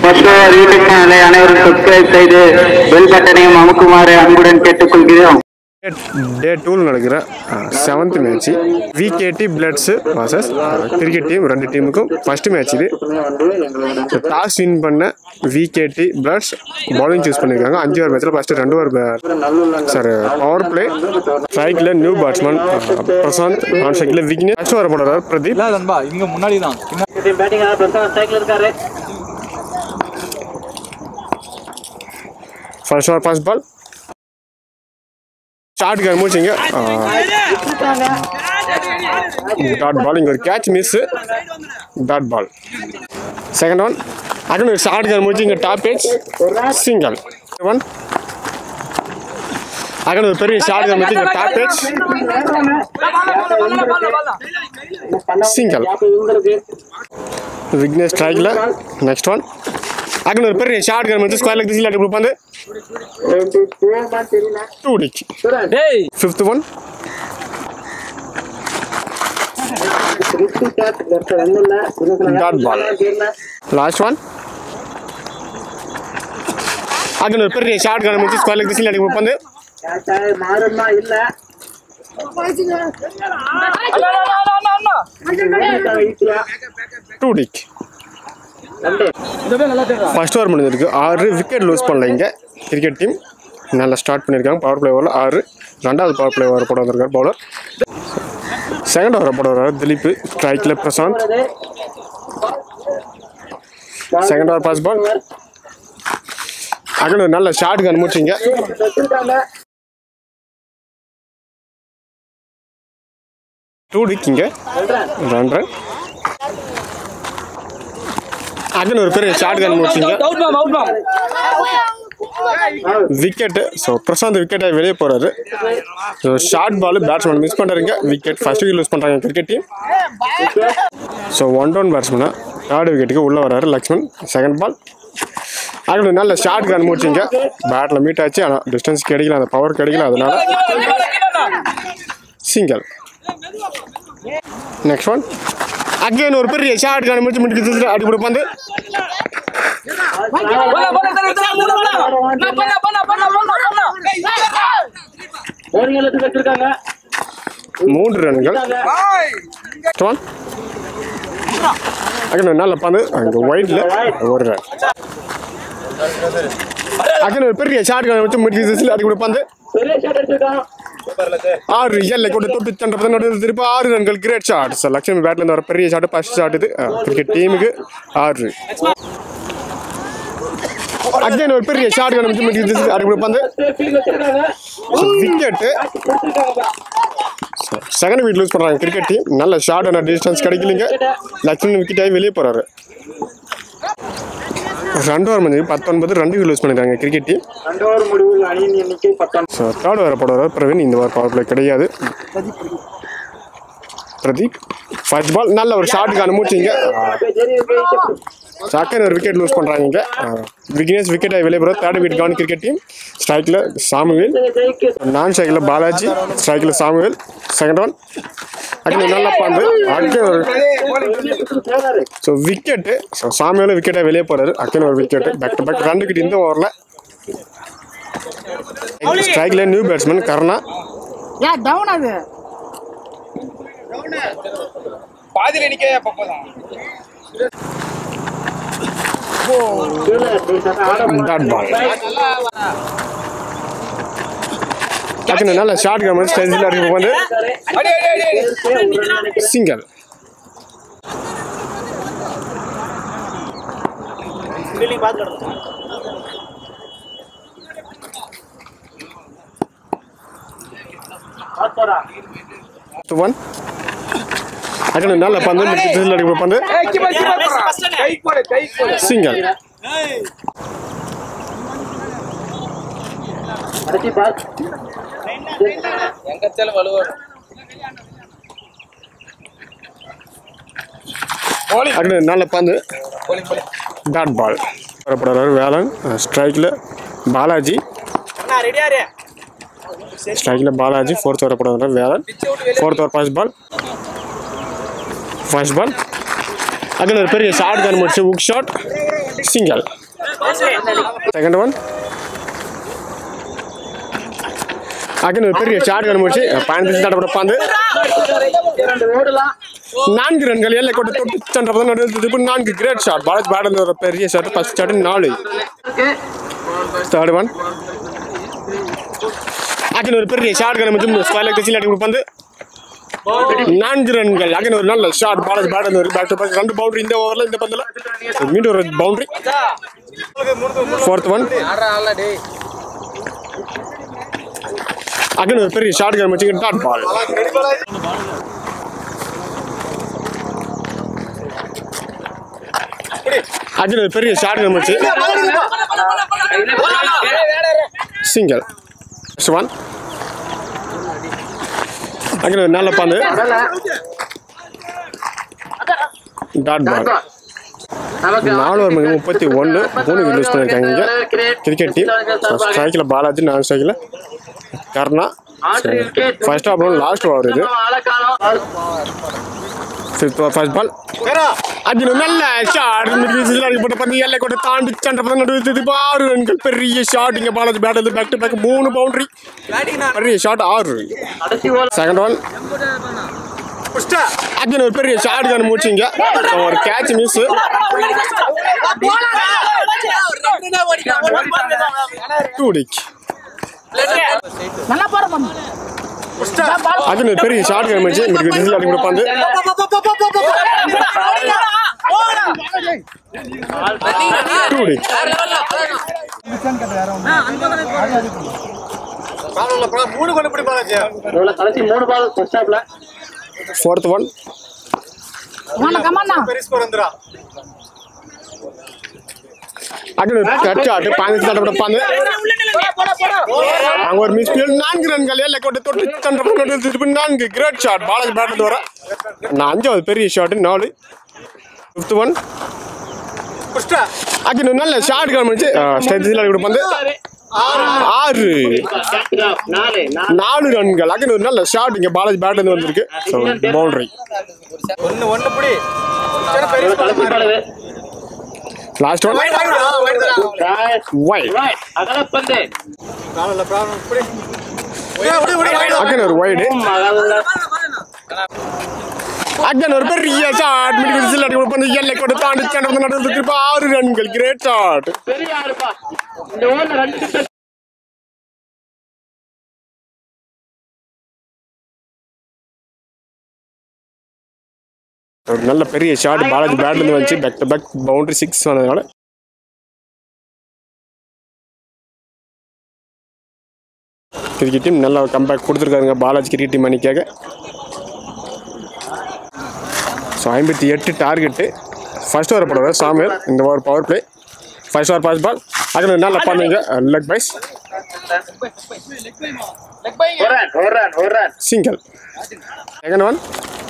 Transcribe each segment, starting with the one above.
First YouTube சேனலை அனைவரும் subscribe செய்து பெல் பட்டனையும் அமுக்குமாறு அன்புடன் கேட்டுக்கொள்கிறோம் டே டூவில் நடக்கிற seventh match VKD Blitz versus cricket team ரெண்டு டீமுக்கும் ஃபர்ஸ்ட் மேட்ச் இது டாஸ் வின் பண்ண விகேடி பிளட்ஸ் பவுலிங் சூஸ் பண்ணியிருக்காங்க அஞ்சு ஓவர் மேட்ச்சில் ஃபஸ்ட்டு ரெண்டு ஓவர் சார் பவர் பிளே ஸ்ட்ரைக்கில் நியூ பேட்ஸ்மேன் பிரசாந்த் ஆன் ஸ்ட்ரைக்கில் விக்னேஷ் ஃபஸ்ட் ஓவர் போடுறாரு பிரதீப் இல்ல நண்பா இங்க முன்னாடி தான் பேட்டிங் பிரசாந்த் ஸ்ட்ரைக்ல இருக்காரு first over first ball shot கன் முடிச்சிங்க டாட் பால் இங்கே ஒரு catch miss dot ball second one again ஒரு ஷார்ட் கன் முடிச்சு இங்கே top edge single one again ஒரு பெரிய ஷார்ட் கன் முடிச்சு இங்கே டாப் ஏஜ் சிங்கிள் விக்னேஷ் ஸ்ட்ரைக்கில் நெக்ஸ்ட் ஒன் அகன் ஒரு பெரிய ஷார்ட் கன் முடிச்சு ஸ்கொயர் லெக் திசில் அடி கொடுப்பாந்து டூ டிக் டேய் fifth one dot ball last one again ஒரு பெரிய ஷார்ட் கன் முடிச்சு ஸ்கொயர் லெக் திசில் அடி கொடுப்பாந்து மாறுமா இல்ல டூ டிக் ஃபர்ஸ்ட் ஓவர் முடிஞ்சிருக்கு ஆறு விக்கெட் லூஸ் பண்ணல இங்கே கிரிக்கெட் டீம் நல்லா ஸ்டார்ட் பண்ணியிருக்காங்க பவர் பிளே ஓவரில் ஆறு ரெண்டாவது பவர் பிளே ஓவர் போட வந்திருக்கார் பவுலர் செகண்ட் ஓவர் போட வர்றாரு திலீப் ஸ்ட்ரைக்கில் Prashanth second over first ball again ஒரு நல்ல ஷார்ட் கன் முடிச்சிங்க டூ டிக் இங்கே ரன் ரன் அகன் ஒரு பெரிய ஷார்ட் கன் முடிச்சிங்க out ma'am out ma'am wicket so Prashanth விக்கெட்டை வெளியே போகிறாரு so short ball batsman miss பண்ணுறீங்க விக்கெட் ஃபர்ஸ்ட் விக்கெட் லூஸ் பண்ணுறாங்க cricket team so one down பேட்ஸ்மேனாக தேர்ட் விக்கெட்டுக்கு உள்ளே வராரு லக்ஷ்மண் செகண்ட் பால் அங்கே நல்ல ஷார்ட் கன் முடிச்சிங்க பேட்டில் மீட் ஆச்சு ஆனால் டிஸ்டன்ஸ் கிடைக்கல அந்த பவர் கிடைக்கல அதனால சிங்கிள் நெக்ஸ்ட் ஒன் அகைன் ஒரு பெரிய ஷார்ட் கன் முடிச்சு முடிச்சு அடி கொடுப்பாந்து போரிங்களுக்கு வச்சிருக்காங்க மூன்று ரன்கள் Next one. அகன் நல்ல பந்து அங்கே ஒயிட்ல ஒரு ரன் அகன் ஒரு பெரிய ஷார்ட் கன் வச்சு முடிச்சு அடி கொடுப்பாந்து பெரிய ஷாட் எடுத்துருக்கான் ஆறு எல்லை கொண்டு தொட்டு தண்டை நடுவில் திருப்பி ஆறு ரன்கள் கிரேட் ஷாட் சார் லட்சுமி பேட்ல இருந்து வர பெரிய ஷாட் ஃபர்ஸ்ட் ஷாட் இது கிரிக்கெட் டீமுக்கு ஆறு அகைன் ஒரு பெரிய ஷார்ட் கன் வச்சு முடிச்சு அடி கொடுப்பாந்து ஃபீல் வச்சிருக்காங்க விக்கெட்டு செகண்ட் வீட் லூஸ் பண்ணுறாங்க கிரிக்கெட் டீம் நல்ல ஷார்ட் ஆன டிஸ்டன்ஸ் கிடைக்கலங்க லக்ஷ்மண் விக்கெட் ஆகி வெளியே போகிறாரு ரெண்டு ஓவர் மணி பத்தொன்பது ரெண்டு லூஸ் பண்ணிடுறாங்க கிரிக்கெட் டீம் ரெண்டு ஓவர் முடிவில் அணியின் எண்ணிக்கை பத்தாம் ஸோ தேர்ட் ஓவர் போடுறாரு பிரவீன் இந்த ஓவர் பவர் பிளே கிடையாது பிரதீப் ஃபர்ஸ்ட் பால் நல்ல ஒரு ஷார்ட்டுக்கு அனுப்பிச்சிங்க செகண்ட் ஒரு விக்கெட் லூஸ் பண்ணுறாங்க இங்கே விக்னேஷ் விக்கெட் ஆகி வெளியே போகிறார் தேர்ட் விக்கெட் கவர்ன் கிரிக்கெட் டீம் ஸ்ட்ரைக்கில் சாமுவேல் நான் ஸ்ட்ரைக்கில் பாலாஜி ஸ்ட்ரைக்கில் சாமுவேல் செகண்ட் ஒன் அங்கே நல்லா பாந்து அங்கே ஒரு ஸோ விக்கெட்டு ஸோ சாமியால விக்கெட்டை வெளியே போறாரு அக்கன் ஒரு விக்கெட்டு பேக் டு பேக் ரெண்டு விக்கெட் இந்த ஓவரில் ஸ்ட்ரைக்ல நியூ பேட்ஸ்மேன் கர்ணா யா டவுன் அது பாதியில நிக்க பப்பதான் டாட் பால் அக்கன் நல்ல ஷார்ட் கவர்மெண்ட் ஸ்டைல்ஸில் இருக்கு வந்து அடி அடி அடி சிங்கிள் ஒன் அக்கன் நல்ல பந்து ஸ்டைல்ஸில் இருக்கு பந்து கை போடு கை போடு சிங்கிள் அடுத்து பாஸ் எங்க தேல வலுவாரு போலி அக்கன் நல்ல பந்து போலி போலி டாட் பால் வரப்படுறாரு வேலன் ஸ்ட்ரைக்கில் பாலாஜி ஸ்ட்ரைக்கில் பாலாஜி ஃபோர்த் வரப்படுறாரு Velan fourth over first ball first ball அதில் ஒரு பெரிய ஷார்ட் கன் முடிச்சு உக் shot single second one again ஒரு பெரிய ஷார்ட் கன் முடிச்சு பயணத்தில் தடப்பட பாந்து நான்கு ரன்கள் எல்லை கொண்டு தொட்டு சென்ற நடுவில் நான்கு கிரேட் ஷாட் பாலாஜ் பேட்டில் ஒரு பெரிய ஷாட் ஃபர்ஸ்ட் ஷாட் நாலு தேர்ட் ஒன் அகன் ஒரு பெரிய ஷார்ட் கன் முடிச்சு ஸ்கொயர் லெக் அடி கொடுப்பாந்து நான்கு ரன்கள் அகன் ஒரு நல்ல ஷாட் பாலாஜ் பேட்டில் ஒரு பேக் டு பேக் ரெண்டு பவுண்டரி இந்த ஓவரில் இந்த பந்தில் மீண்டும் ஒரு பவுண்டரி ஃபோர்த் ஒன் ஆடுறா ஆடா டேய் அகன் ஒரு பெரிய ஷார்ட் கன் முடிச்சு டாட் பால் அகன் ஒரு பெரிய ஷார்ட் கன் முடிச்சு சிங்கிள் ஒன் அங்கே ஒரு நல்ல பாந்து டாட் பால் நாலு ஒரு மணி முப்பத்தி ஒன்று மூணு யூஸ் பண்ணியிருக்காங்க இங்கே கிரிக்கெட் டீம் ஸ்ட்ரைக்கில் பாலாஜி நான் ஸ்ட்ரைக்கில் Karna first half last over இது ஃபிஃப்த் ஃபர்ஸ்ட் பால் அர்ஜுன் நல்ல ஷாட் போட்ட பந்து எல்லை கொண்டு தாண்டி சண்டை பந்து நடுவு திருப்பி ஆறு ரன்கள் பெரிய ஷாட் இங்கே Balaji bat back to back மூணு பவுண்டரி பெரிய ஷாட் ஆறு செகண்ட் ஒன் அர்ஜுன் ஒரு பெரிய ஷாட் கன் முடிச்சிங்க ஒரு கேட்ச் மிஸ் டூ டிக் நல்லா போட பண்ணு அர்ஜுன் ஒரு பெரிய ஷாட் கன் முடிச்சு இங்கே திசில் அடி கொடுப்பாந்து டூ டிக் கடைசி மூணு பால் ஃபர்ஸ்ட் ஹாப்ல ஃபோர்த் ஒன் உன கமாண்ணா அர்ஜுன் ஒரு கட் ஷாட் பதினஞ்சு தடவை கொடுப்பாந்து அங்க ஒரு மிஸ் ஃபீல்ட் நான்கு ரன்கள் எல்லை கொண்டு தொட்டு சண்டை நடுவில் திருப்பி நான்கு கிரேட் ஷாட் பாலாஜி பேட்டில் வர நான் அஞ்சாவது பெரிய ஷாட் நாலு ஃபிஃப்த் ஒன் அர்ஜுன் ஒரு நல்ல ஷாட் கன் முடிச்சு ஸ்டேஜில் அடி கொடுப்பாந்து ஆறு நாலு நாலு ரன்கள் அங்கே ஒரு நல்ல ஷாட் இங்கே பாலாஜி பேட்ல இருந்து வந்திருக்கு ஸோ பவுண்டரி ஒன்னு ஒன்னு புடி கடைசி பால் லாஸ்ட் ஒன் ஒய் அகலப்பந்து அகன் ஒரு ஒய்டு அகன் ஒரு பெரிய ஷாட் மிடி விசில் அடி கொடுப்பது எல்லை கொண்டு தாண்டி சென்ற நடுவில் திருப்பி ஆறு ரன்கள் கிரேட் ஷாட் பெரிய ஆறுப்பா இந்த ஓவர்ல ரெண்டு சிக்ஸ் ஒரு நல்ல பெரிய ஷாட் பாலாஜி பேட்ல இருந்து வந்துச்சு back to back boundary six வந்ததுனால கிரிக்கெட் டீம் நல்ல ஒரு கம்பேக் கொடுத்துருக்காருங்க பாலாஜி கிரிக்கெட் டீம் அன்னைக்காக ஸோ ஐம்பத்தி எட்டு டார்கெட்டு ஃபர்ஸ்ட் ஓவர் போடுவார் சாமியல் இந்த over power play first over first ball அதில் நல்லா பண்ணுங்க லெக் பைஸ் ஒரு ரன் ஒரு ரன் ஒரு ரன் சிங்கிள் செகண்ட் ஒன்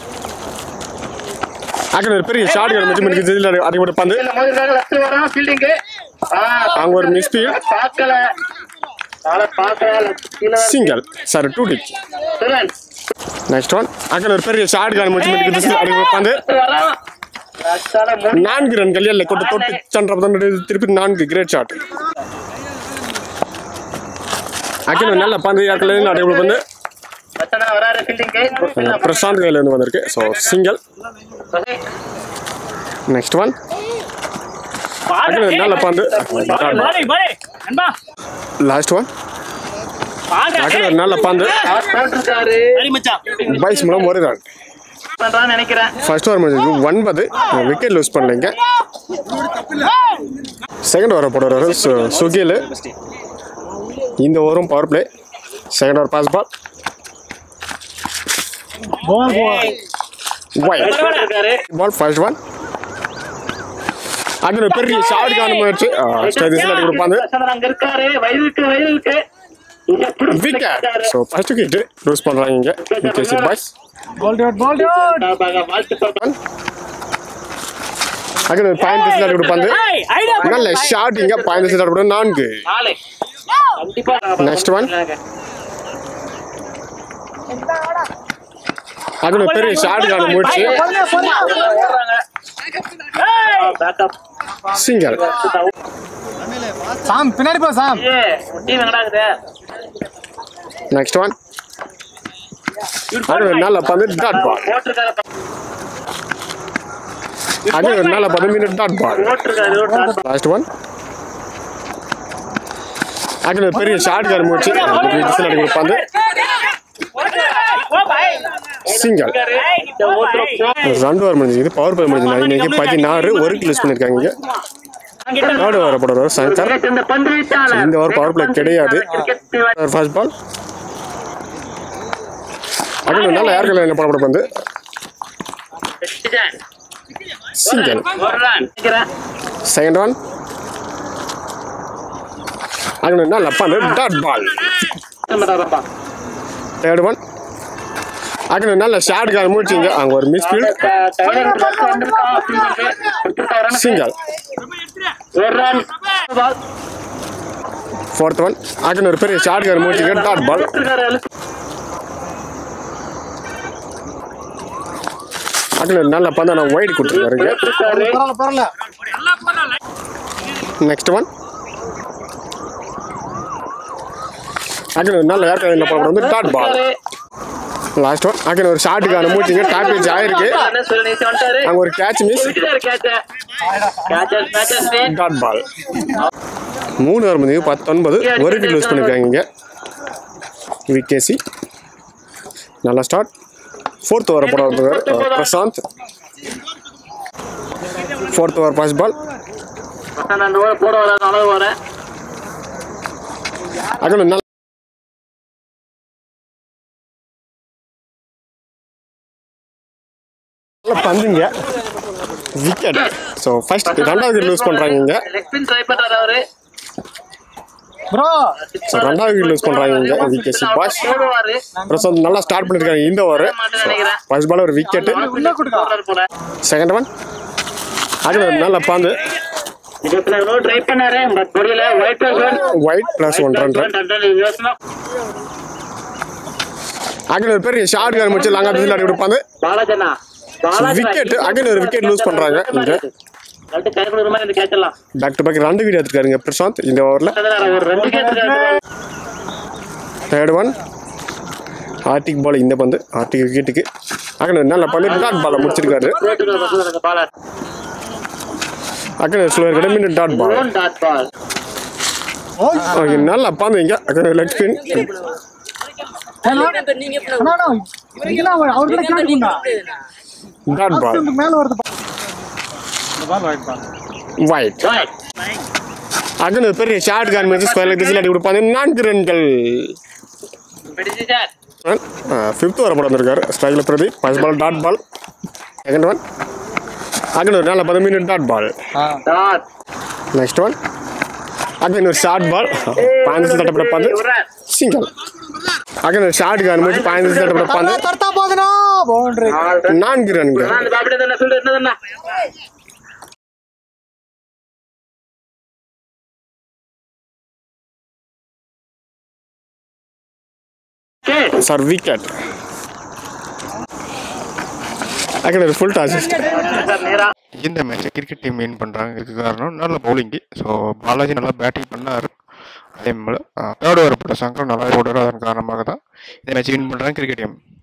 அங்கே ஒரு பெரிய ஷாட் கிடைச்சு அடிபட்டு பந்து இந்த மாதிரி லெஃப்ட் வரான் ஃபீல்டிங் அங்க ஒரு மிஸ் ஃபீல் பார்க்கல ஆள பார்க்கல கீழே சிங்கிள் சாரி டூ டிக் ரன் நெக்ஸ்ட் ஒன் அங்கே ஒரு பெரிய ஷாட் காமிச்சு அடிபட்டு பந்து வரான் அச்சால மூணு நான்கு ரன்கள் எல்லை கொண்டு தொட்டு சென்ற திருப்பி நான்கு கிரேட் ஷாட் அக்கில் நல்ல பந்து யாக்கில் அடிபட்டு பந்து மச்சனா வராரு ஃபீல்டிங் பிரசாந்த் கையில இருந்து வந்திருக்கு ஸோ சிங்கிள் நெக்ஸ்ட் ஒன் அக்கில் நல்ல பந்து லாஸ்ட் ஒன் அக்கில் நல்ல பந்து போட்டிருக்காரு பைஸ் மூலம் ஒரு ரன் பண்றான்னு நினைக்கிறேன் ஃபர்ஸ்ட் ஓவர் முடிஞ்சது ஒன்பது விக்கெட் லூஸ் பண்ணலைங்க செகண்ட் ஓவர் போடுறாரு சு- சுகில் இந்த ஓவரும் power play second over first ball wide போட்டிருக்காரு பால் ஃபர்ஸ்ட் ஒன் அது ஒரு பெரிய ஷார்ட் காணுமாச்சு ஸ்டேஜஸில் அடி கொடுப்பாங்க பிரசாந்த் அங்க இருக்காரு வயதுக்கு வயதுக்கு இங்க புடிச்சு விக்கெட் வச்சிட்டாரு. ஸோ ஃபர்ஸ்ட் விக்கெட் லூஸ் பண்ணுறாங்க இங்கே விக்கெட் பாய்ஸ் பாருங்க, வாழ்த்து சொல்றேன். அங்கே ஒரு பாயிண்ட் அடி கொடுப்பாங்க நல்ல ஷார்ட் இங்கே பாயிண்ட் அடி கொடுப்பாங்க நான்கு நாலு கண்டிப்பா Next one. அதில் பெரிய ஷார்ட் காண முடிச்சு சிங்கல் சாம் பின்னாடி போ சாம் நெக்ஸ்ட் ஒன் அது நல்ல பந்து டாட் பால் அது நல்ல பந்து மீன் டாட் பால் லாஸ்ட் ஒன் அது பெரிய ஷார்ட் கார் முடிச்சு விசில் அடிக்கிற பந்து சிங்கல் ரெண்டு ஓவர் முடிஞ்சு பவர் பிளே முடிஞ்சு இன்னைக்கு பதினாறு ஒரு கிலோ யூஸ் பண்ணியிருக்காங்க இங்க தேர்ட் ஓவர் போடுறவர் சங்கர் So, இந்த ஓவர் பவர் பிளே கிடையாது ஃபர்ஸ்ட் பால் அது நல்ல ஏர்கல் என்ன போடப்பட பந்து சிங்கல் செகண்ட் ஒன் அது நல்ல பந்து டாட் பால் தேர்ட் ஒன் அது நல்ல ஷார்ட் கார் முடிச்சிங்க அங்கே ஒரு miss field single fourth one அது ஒரு பெரிய ஷார்ட் கார் முடிச்சிங்க டாட் பால் அது நல்ல பந்து நான் ஒயிட் கொடுத்துருக்காருங்க பரவாயில்ல பரவாயில்ல நெக்ஸ்ட் ஒன் அது நல்ல ஏர்கல் என்ன போட வந்து டாட் பால் லாஸ்ட் ஒன் அங்கே ஒரு ஷார்ட்டுக்கான மூச்சிங்க டாப் பேஜ் ஆயிருக்கு அங்கே ஒரு கேட்ச் மிஸ் டாட் பால் மூணு ஓவர் முடிஞ்சு பத்தொன்பது ஒரு கிலோ யூஸ் பண்ணியிருக்காங்க இங்கே விகேசி நல்லா ஸ்டார்ட் ஃபோர்த் ஓவர் போட வந்திருக்காரு Prashanth fourth over first ball அங்கே நல்ல நல்ல பந்துங்க விக்கெட் ஸோ ஃபர்ஸ்ட் ரெண்டாவது லூஸ் பண்ணுறாங்க இங்கே ப்ரோ ஸோ ரெண்டாவது லூஸ் பண்ணுறாங்க இங்கே விகேசி பாஸ் பிரசாந்த் நல்லா ஸ்டார்ட் பண்ணியிருக்காங்க இந்த ஓவர் ஃபர்ஸ்ட் பால் ஒரு விக்கெட்டு உள்ள கொடுக்கா செகண்ட் ஒன் அது ஒரு நல்ல பாந்து ட்ரை பண்ணாரு பட் முடியல wide wide plus one run அங்கே ஒரு பெரிய ஷார்ட் கார் முடிச்சு லாங்கா பிசில் அடி கொடுப்பாங்க பாலாஜனா விக்கெட் அகைன் ஒரு விக்கெட் லூஸ் பண்ணுறாங்க இங்கே ரெண்டு கை கொடுக்குற மாதிரி இந்த கேட்சலாம் பேக் டு பேக் ரெண்டு வீடியோ எடுத்துருக்காருங்க பிரசாந்த் இந்த ஓவரில் ஒரு ரெண்டு கேட்ச் தேர்ட் ஒன் ஆர்டிக் பால் இந்த பந்து ஆர்டிக் விக்கெட்டுக்கு அங்கே நல்ல பந்து டாட் பாலை முடிச்சிருக்காரு பாலா அங்கே ஸ்லோ கிட்ட மீண்டும் dot ball dot ball okay நல்லா பந்து இங்கே அங்கே லெக் ஸ்பின் அவர்கிட்ட கேட்டுக்கா டாட் பால் மேல வருது ஒயிட் அங்கே பெரிய ஷார்ட் கார் மேட்ச் ஸ்கொயர் லெக் பிசில் அடி கொடுப்பாங்க நான்கு ரன்கள் பிடிச்சு சார் ஃபிஃப்த் வர போட வந்திருக்காரு ஸ்ட்ரைக்கில் Pradeep first ball dot ball second one அங்கே ஒரு நல்ல பத்து minute dot ball dot next one அங்கே ஒரு ஷார்ட் பால் பாஞ்சு தட்டப்பட பந்து சிங்கிள் அங்கே ஒரு ஷார்ட் கார் முடிச்சு பாஞ்சு தட்டப்பட பந்து தர்த்தா போதுனா பவுண்டரி நான்கு ரன்கள் அந்த அப்படியே தானே சொல்லு என்னதுண்ணா சார் விக்கெட் அங்கே ஒரு ஃபுல் டாஸ் இந்த மேட்ச்சை கிரிக்கெட் டீம் வின் பண்ணுறாங்க இதுக்கு காரணம் நல்ல பவுலிங்கு ஸோ பாலாஜி நல்லா பேட்டிங் பண்ணார் அதே போல் தேர்ட் ஓவர் போட்ட சங்கர் நல்லா போடுறாரு அதன் காரணமாக தான் இந்த மேட்ச் வின் பண்ணுறாங்க கிரிக்கெட் டீம்